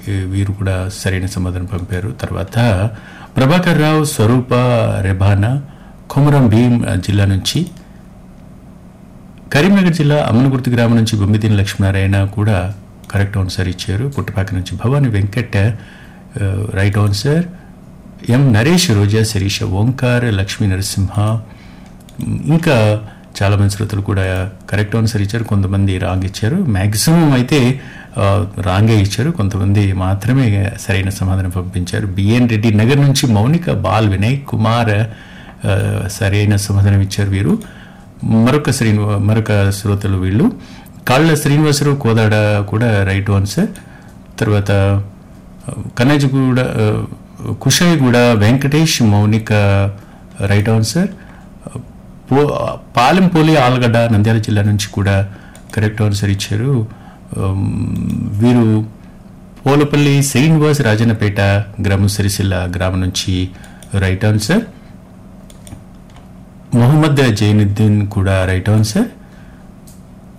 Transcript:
ఈ వీరు కూడా సరైన సమాధానం పంపారు తర్వాత ప్రభాకర్ రావు స్వరూప రెబానా కొమరం భీం జిల్లా నుంచి కరీంనగర్ జిల్లా అమ్మనగుర్తి గ్రామం నుంచి బొమ్మిదిని లక్ష్మీనారాయణ కూడా కరెక్ట్ ఆన్సర్ ఇచ్చారు పుట్టపాక నుంచి భవాని వెంకట్ ఆ, right answer M Naresh Roja Sharisha Omkar Lakshmi Narasimha ఇంకా చాలా మంది శ్రోతలు కూడా కరెక్ట్ ఆన్సర్ ఇచ్చారు కొంతమంది రాంగ్ ఇచ్చారు మ్యాక్సిమం అయితే ఆ, రాంగే ఇచ్చారు కొంతమంది మాత్రమే సరైన సమాధానం పంపించారు బిఎన్ రెడ్డి నగర్ నుంచి మౌనిక బాల్ వినయ్ కుమార్ ఆ, సరైన సమాధానం ఇచ్చారు వీరు మరొక శ్రీను మరొక శ్రోతలు వీళ్ళు కాళ్ళ శ్రీనివాసరావు కోదాడ కూడా రైట్ ఆన్సర్ తర్వాత కన్నజగూడ కుషాయిగూడ వెంకటేష్ మౌనిక రైట్ ఆన్సర్ పో పాలెంపోలి ఆలగడ్డ నంద్యాల జిల్లా నుంచి కూడా కరెక్ట్ ఆన్సర్ ఇచ్చారు ఉమ్, వీరు పోలపల్లి శ్రీనివాస్ రాజన్నపేట గ్రామం సిరిసిల్ల గ్రామం నుంచి రైట్ ఆన్సర్ మొహమ్మద్ జైనుద్దీన్ కూడా రైట్ ఆన్సర్